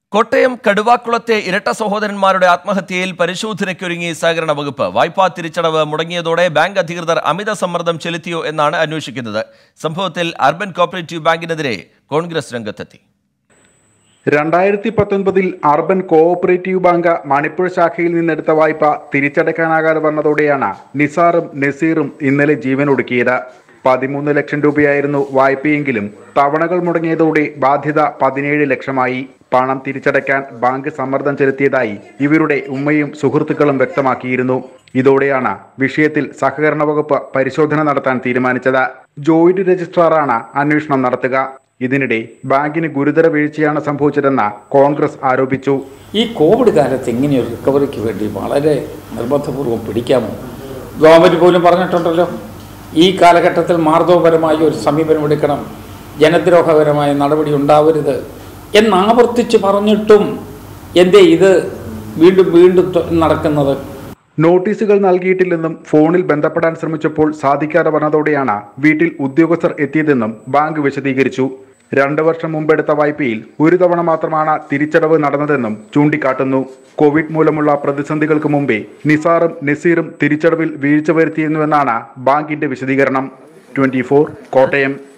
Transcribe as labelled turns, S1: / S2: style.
S1: കോട്ടയം കടുവാക്കുളത്തെ ഇരട്ട സഹോദരന്മാരുടെ ആത്മഹത്യയിൽ പരിശോധനയ്ക്കൊരുങ്ങി സഹകരണ വകുപ്പ് വായ്പാ തിരിച്ചടവ് മുടങ്ങിയതോടെ ബാങ്ക് അധികൃതർ അമിത സമ്മർദ്ദം ചെലുത്തിയോ എന്നാണ് അന്വേഷിക്കുന്നത് സംഭവത്തിൽ അർബൻ കോപ്പറേറ്റീവ് ബാങ്കിനെതിരെ കോൺഗ്രസ് രംഗത്തെത്തി
S2: രണ്ടായിരത്തി പത്തൊൻപതിൽ അർബൻ കോഓപ്പറേറ്റീവ് ബാങ്ക് മണിപ്പൂർ ശാഖയിൽ നിന്നെടുത്ത വായ്പ തിരിച്ചടയ്ക്കാനാകാതെ വന്നതോടെയാണ് നിസാറും നസീറും ഇന്നലെ ജീവനൊടുക്കിയത് പതിമൂന്ന് ലക്ഷം രൂപയായിരുന്നു വായ്പയെങ്കിലും തവണകൾ മുടങ്ങിയതോടെ ബാധ്യത പതിനേഴ് ലക്ഷമായി പണം തിരിച്ചടയ്ക്കാൻ ബാങ്ക് സമ്മർദ്ദം ചെലുത്തിയതായി ഇവരുടെ ഉമ്മയും സുഹൃത്തുക്കളും വ്യക്തമാക്കിയിരുന്നു ഇതോടെയാണ് വിഷയത്തിൽ സഹകരണ വകുപ്പ് പരിശോധന നടത്താൻ തീരുമാനിച്ചത് ജോയിന്റ് രജിസ്ട്രാറാണ് അന്വേഷണം നടത്തുക ഇതിനിടെ ബാങ്കിന് ഗുരുതര വീഴ്ചയാണ് സംഭവിച്ചതെന്ന് കോൺഗ്രസ് ആരോപിച്ചു
S3: ഈ കോവിഡ് കാലത്ത് ഇങ്ങനെയൊരു റിക്കവറിക്ക് വേണ്ടി വളരെ നിർബന്ധപൂർവ്വം പിടിക്കാമോ ഗവൺമെൻറ് പോലും പറഞ്ഞിട്ടുണ്ടല്ലോ ഈ കാലഘട്ടത്തിൽ മാർദ്ദവപരമായ ഒരു സമീപനം എടുക്കണം ജനദ്രോഹപരമായ നടപടി ഉണ്ടാവരുത് എന്നാവർത്തിച്ച് പറഞ്ഞിട്ടും എന്തേ ഇത് വീണ്ടും വീണ്ടും ത- നടക്കുന്നത്
S2: നോട്ടീസുകൾ നൽകിയിട്ടില്ലെന്നും ഫോണിൽ ബന്ധപ്പെടാൻ ശ്രമിച്ചപ്പോൾ സാധിക്കാതെ വന്നതോടെയാണ് വീട്ടിൽ ഉദ്യോഗസ്ഥർ എത്തിയതെന്നും ബാങ്ക് വിശദീകരിച്ചു രണ്ടു വർഷം മുമ്പെടുത്ത വായ്പയിൽ ഒരു തവണ മാത്രമാണ് തിരിച്ചടവ് നടന്നതെന്നും ചൂണ്ടിക്കാട്ടുന്നു കോവിഡ് മൂലമുള്ള പ്രതിസന്ധികൾക്ക് മുമ്പേ നിസാറും നസീറും തിരിച്ചടവിൽ വീഴ്ച വരുത്തിയിരുന്നുവെന്നാണ് ബാങ്കിന്റെ വിശദീകരണം ട്വന്റി കോട്ടയം